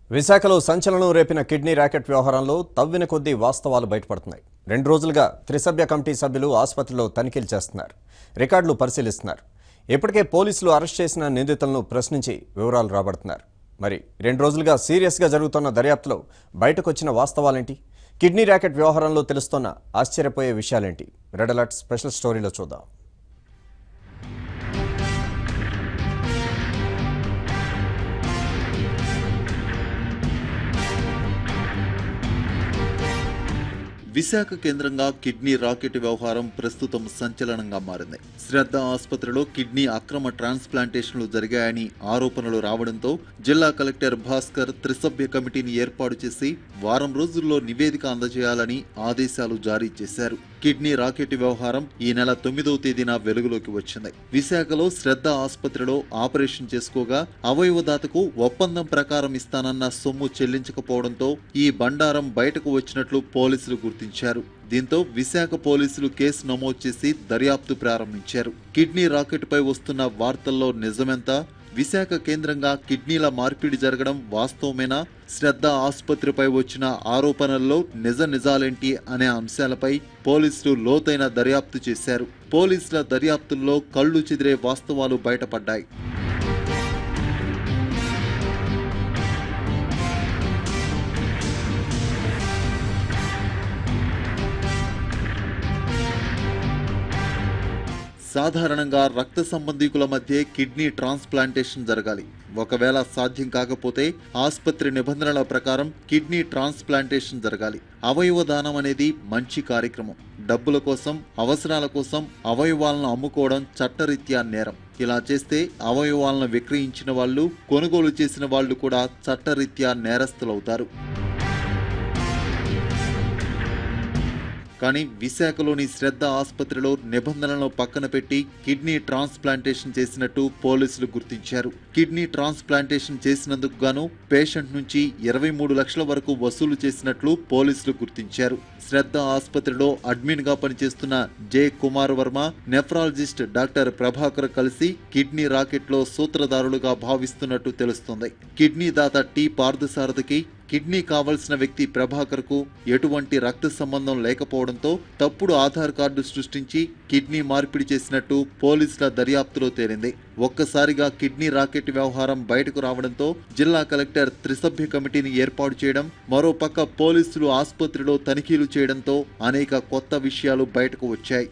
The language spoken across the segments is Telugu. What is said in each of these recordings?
విశాఖలో సంచలనం రేపిన కిడ్నీ ర్యాకెట్ వ్యవహారంలో తవ్విన కొద్దీ వాస్తవాలు బయటపడుతున్నాయి రెండు రోజులుగా త్రిసభ్య కమిటీ సభ్యులు ఆసుపత్రిలో తనిఖీలు చేస్తున్నారు రికార్డులు పరిశీలిస్తున్నారు ఇప్పటికే పోలీసులు అరెస్ట్ చేసిన నిందితులను ప్రశ్నించి వివరాలు రాబడుతున్నారు మరి రెండు రోజులుగా సీరియస్గా జరుగుతున్న దర్యాప్తులో బయటకొచ్చిన వాస్తవాలేంటి కిడ్నీ ర్యాకెట్ వ్యవహారంలో తెలుస్తున్న ఆశ్చర్యపోయే విషయాలేంటి రెడ్ అలర్ట్ స్పెషల్ స్టోరీలో చూద్దాం విశాఖ కేంద్రంగా కిడ్నీ రాకెట్ వ్యవహారం ప్రస్తుతం సంచలనంగా మారింది శ్రద్ధ ఆసుపత్రిలో కిడ్నీ అక్రమ ట్రాన్స్ప్లాంటేషన్లు జరిగాయని ఆరోపణలు రావడంతో జిల్లా కలెక్టర్ భాస్కర్ త్రిసభ్య కమిటీని ఏర్పాటు చేసి వారం రోజుల్లో నివేదిక అందజేయాలని ఆదేశాలు జారీ చేశారు కిడ్నీ రాకెట్ వ్యవహారం ఈ నెల తొమ్మిదవ తేదీన వెలుగులోకి వచ్చింది విశాఖలో శ్రద్ధ ఆసుపత్రిలో ఆపరేషన్ చేసుకోగా అవయవదాతకు ఒప్పందం ప్రకారం ఇస్తానన్న సొమ్ము చెల్లించకపోవడంతో ఈ బండారం బయటకు వచ్చినట్లు పోలీసులు గుర్తించారు దీంతో విశాఖ పోలీసులు కేసు నమోదు చేసి దర్యాప్తు ప్రారంభించారు కిడ్నీ రాకెట్పై వస్తున్న వార్తల్లో నిజమెంత విశాఖ కేంద్రంగా కిడ్నీల మార్పిడి జరగడం వాస్తవమేనా శ్రద్ధ ఆసుపత్రిపై వచ్చిన ఆరోపణల్లో నిజ నిజాలేంటి అనే అంశాలపై పోలీసులు లోతైన దర్యాప్తు చేశారు పోలీసుల దర్యాప్తుల్లో కళ్ళు చెదిరే వాస్తవాలు బయటపడ్డాయి సాధారణంగా రక్త సంబంధీకుల మధ్య కిడ్నీ ట్రాన్స్ప్లాంటేషన్ జరగాలి ఒకవేళ సాధ్యం కాకపోతే ఆసుపత్రి నిబంధనల ప్రకారం కిడ్నీ ట్రాన్స్ప్లాంటేషన్ జరగాలి అవయవ దానం అనేది మంచి కార్యక్రమం డబ్బుల కోసం అవసరాల కోసం అవయవాలను అమ్ముకోవడం చట్టరీత్యా నేరం ఇలా చేస్తే అవయవాలను విక్రయించిన వాళ్ళు కొనుగోలు చేసిన వాళ్ళు కూడా చట్టరీత్యా నేరస్తులవుతారు కానీ విశాఖలోని శ్రద్ధ ఆసుపత్రిలో నిబంధనలను పక్కన పెట్టి కిడ్నీ ట్రాన్స్ప్లాంటేషన్ చేసినట్టు పోలీసులు గుర్తించారు కిడ్నీ ట్రాన్స్ప్లాంటేషన్ చేసినందుకు గాను పేషెంట్ నుంచి ఇరవై మూడు లక్షల వరకు వసూలు చేసినట్లు పోలీసులు గుర్తించారు శ్రద్ధ ఆసుపత్రిలో అడ్మిన్ గా పనిచేస్తున్న J Kumar Varma nephrologist doctor Prabhakar కలిసి కిడ్నీ రాకెట్లో సూత్రధారులుగా భావిస్తున్నట్టు తెలుస్తోంది కిడ్నీ దాత టి పార్థసారథికి కిడ్నీ కావలసిన వ్యక్తి ప్రభాకర్ కు ఎటువంటి రక్త సంబంధం లేకపోవడంతో తప్పుడు ఆధార్ కార్డు సృష్టించి కిడ్నీ మార్పిడి చేసినట్టు పోలీసుల దర్యాప్తులో తేలింది ఒక్కసారిగా కిడ్నీ రాకెట్ వ్యవహారం బయటకు రావడంతో జిల్లా కలెక్టర్ త్రిసభ్య కమిటీని ఏర్పాటు చేయడం మరోపక్క పోలీసులు ఆసుపత్రిలో తనిఖీలు చేయడంతో అనేక కొత్త విషయాలు బయటకు వచ్చాయి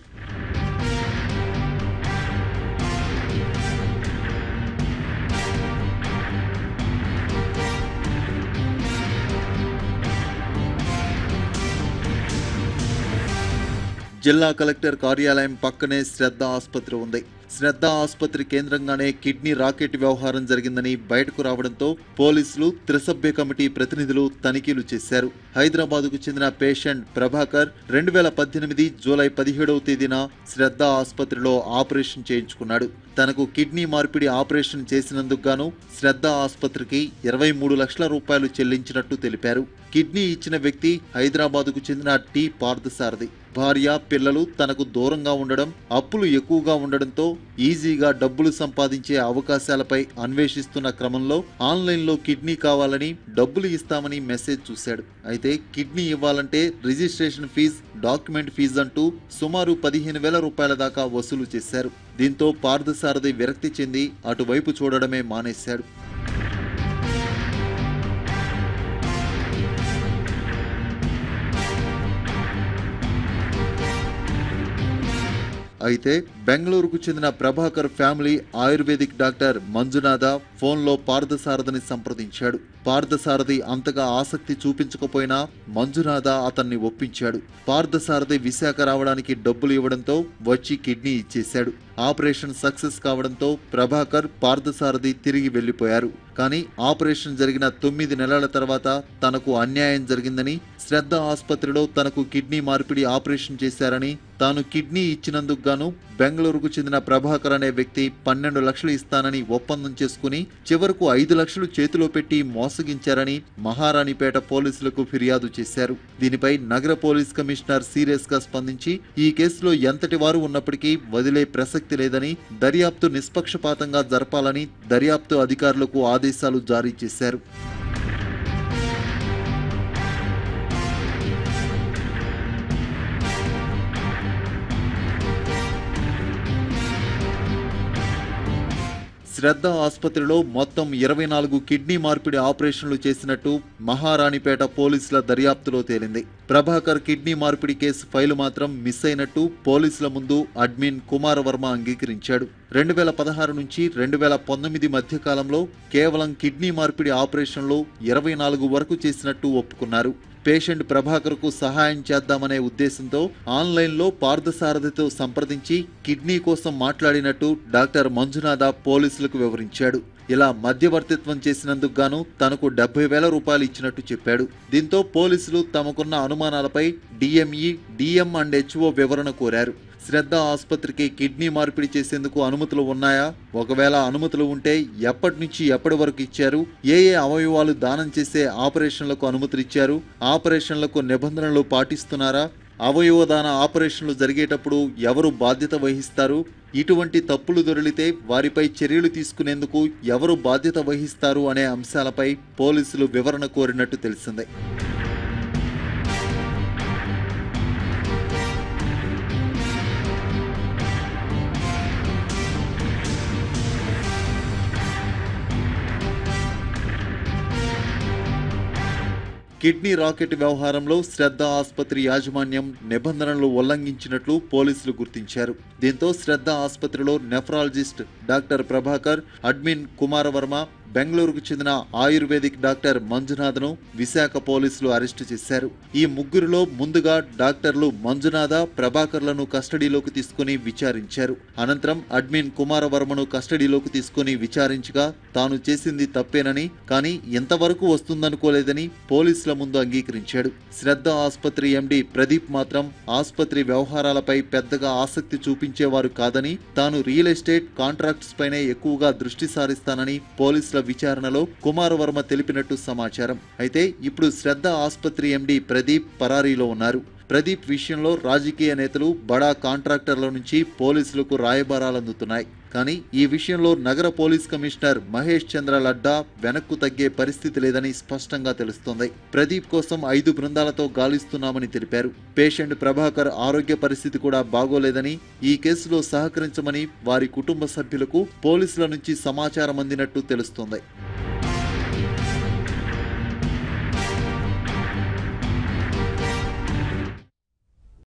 జిల్లా కలెక్టర్ కార్యాలయం పక్కనే శ్రద్ధ ఆసుపత్రి ఉంది శ్రద్ధ ఆసుపత్రి కేంద్రంగానే కిడ్నీ రాకెట్ వ్యవహారం జరిగిందని బయటకు రావడంతో పోలీసులు త్రిసభ్య కమిటీ ప్రతినిధులు తనిఖీలు చేశారు హైదరాబాద్కు చెందిన పేషెంట్ ప్రభాకర్ రెండు వేల పద్దెనిమిది జూలై పదిహేడవ తేదీన శ్రద్ధ ఆసుపత్రిలో ఆపరేషన్ చేయించుకున్నాడు తనకు కిడ్నీ మార్పిడి ఆపరేషన్ చేసినందుకు గాను శ్రద్ధ ఆసుపత్రికి ఇరవై మూడు లక్షల రూపాయలు చెల్లించినట్టు తెలిపారు కిడ్నీ ఇచ్చిన వ్యక్తి హైదరాబాద్కు చెందిన టి పార్థసారథి భార్య పిల్లలు తనకు దూరంగా ఉండడం అప్పులు ఎక్కువగా ఉండడంతో ఈజీగా డబ్బులు సంపాదించే అవకాశాలపై అన్వేషిస్తున్న క్రమంలో ఆన్లైన్లో కిడ్నీ కావాలని డబ్బులు ఇస్తామని మెసేజ్ చూశాడు అయితే కిడ్నీ ఇవ్వాలంటే రిజిస్ట్రేషన్ ఫీజు డాక్యుమెంట్ ఫీజు అంటూ సుమారు పదిహేను వేల రూపాయల దాకా వసూలు చేశారు దీంతో పార్థసారథి విరక్తి చెంది అటువైపు చూడడమే మానేశాడు అయితే బెంగళూరుకు చెందిన Prabhakar family ayurvedic doctor Manjunatha ఫోన్లో పార్థసారథిని సంప్రదించాడు పార్థసారథి అంతగా ఆసక్తి చూపించకపోయినా మంజునాథ అతన్ని ఒప్పించాడు పార్థసారథి విశాఖ రావడానికి డబ్బులు ఇవ్వడంతో వచ్చి కిడ్నీ ఇచ్చేశాడు ఆపరేషన్ సక్సెస్ కావడంతో ప్రభాకర్ పార్థసారథి తిరిగి వెళ్లిపోయారు కానీ ఆపరేషన్ జరిగిన తొమ్మిది నెలల తర్వాత తనకు అన్యాయం జరిగిందని శ్రద్ధ ఆసుపత్రిలో తనకు కిడ్నీ మార్పిడి ఆపరేషన్ చేశారని తాను కిడ్నీ ఇచ్చినందుకు గాను బెంగళూరుకు చెందిన ప్రభాకర్ అనే వ్యక్తి పన్నెండు లక్షలు ఇస్తానని ఒప్పందం చేసుకుని చివరకు ఐదు లక్షలు చేతిలో పెట్టి మోసగించారని మహారాణిపేట పోలీసులకు ఫిర్యాదు చేశారు దీనిపై నగర పోలీస్ కమిషనర్ సీరియస్ గా స్పందించి ఈ కేసులో ఎంతటి వారు ఉన్నప్పటికీ వదిలే ప్రసక్తి లేదని దర్యాప్తు నిష్పక్షపాతంగా జరపాలని దర్యాప్తు అధికారులకు ఆదేశాలు జారీ చేశారు శ్రద్ధ ఆసుపత్రిలో మొత్తం ఇరవై నాలుగు కిడ్నీ మార్పిడి ఆపరేషన్లు చేసినట్టు మహారాణిపేట పోలీసుల దర్యాప్తులో తేలింది ప్రభాకర్ కిడ్నీ మార్పిడి కేసు ఫైలు మాత్రం మిస్ అయినట్టు పోలీసుల ముందు అడ్మిన్ కుమార వర్మ అంగీకరించాడు రెండు వేల పదహారు నుంచి రెండు వేల పంతొమ్మిది మధ్య కాలంలో కేవలం కిడ్నీ మార్పిడి ఆపరేషన్లు ఇరవై నాలుగు వరకు చేసినట్టు ఒప్పుకున్నారు పేషెంట్ ప్రభాకర్కు సహాయం చేద్దామనే ఉద్దేశంతో ఆన్లైన్లో పార్థసారథితో సంప్రదించి కిడ్నీ కోసం మాట్లాడినట్టు డాక్టర్ మంజునాథ పోలీసులకు వివరించాడు ఇలా మధ్యవర్తిత్వం చేసినందుకు గాను తనకు డెబ్బై వేల రూపాయలు ఇచ్చినట్టు చెప్పాడు దీంతో పోలీసులు తమకున్న అనుమానాలపై డిఎంఈ డిఎం అండ్ హెచ్ఓ వివరణ కోరారు శ్రద్ధ ఆసుపత్రికి కిడ్నీ మార్పిడి చేసేందుకు అనుమతులు ఉన్నాయా ఒకవేళ అనుమతులు ఉంటే ఎప్పటి నుంచి ఎప్పటి వరకు ఇచ్చారు ఏ ఏ అవయవాలు దానం చేసే ఆపరేషన్లకు అనుమతులు ఇచ్చారు ఆపరేషన్లకు నిబంధనలు పాటిస్తున్నారా అవయవదాన ఆపరేషన్లు జరిగేటప్పుడు ఎవరు బాధ్యత వహిస్తారు ఇటువంటి తప్పులు దొరికితే వారిపై చర్యలు తీసుకునేందుకు ఎవరు బాధ్యత వహిస్తారు అనే అంశాలపై పోలీసులు వివరణ కోరినట్టు తెలిసిందే కిడ్నీ రాకెట్ వ్యవహారంలో శ్రద్ధ ఆసుపత్రి యాజమాన్యం నిబంధనలు ఉల్లంఘించినట్లు పోలీసులు గుర్తించారు దీంతో శ్రద్ధ ఆసుపత్రిలో nephrologist doctor Prabhakar admin Kumaravarma బెంగళూరుకు చెందిన ఆయుర్వేదిక్ డాక్టర్ మంజునాథ్ను విశాఖ పోలీసులు అరెస్టు చేశారు ఈ ముగ్గురిలో ముందుగా డాక్టర్లు మంజునాథ ప్రభాకర్లను కస్టడీలోకి తీసుకుని విచారించారు అనంతరం అడ్మిన్ కుమారవర్మను కస్టడీలోకి తీసుకుని విచారించగా తాను చేసింది తప్పేనని కానీ ఇంతవరకు వస్తుందనుకోలేదని పోలీసుల ముందు అంగీకరించాడు శ్రద్ధ ఆసుపత్రి ఎండి ప్రదీప్ మాత్రం ఆసుపత్రి వ్యవహారాలపై పెద్దగా ఆసక్తి చూపించేవారు కాదని తాను రియల్ ఎస్టేట్ కాంట్రాక్ట్స్ పైనే ఎక్కువగా దృష్టి సారిస్తానని పోలీసుల విచారణలో కుమారవర్మ తెలిపినట్టు సమాచారం అయితే ఇప్పుడు శ్రద్ధ ఆసుపత్రి ఎండి ప్రదీప్ పరారీలో ఉన్నారు ప్రదీప్ విషయంలో రాజకీయ నేతలు బడా కాంట్రాక్టర్ల నుంచి పోలీసులకు రాయబారాలు అందుతున్నాయి కానీ ఈ విషయంలో నగర పోలీస్ కమిషనర్ మహేష్ చంద్ర లడ్డా వెనక్కు తగ్గే పరిస్థితి లేదని స్పష్టంగా తెలుస్తోంది ప్రదీప్ కోసం ఐదు బృందాలతో గాలిస్తున్నామని తెలిపారు పేషెంట్ ప్రభాకర్ ఆరోగ్య పరిస్థితి కూడా బాగోలేదని ఈ కేసులో సహకరించమని వారి కుటుంబ సభ్యులకు పోలీసుల నుంచి సమాచారం అందినట్టు తెలుస్తోంది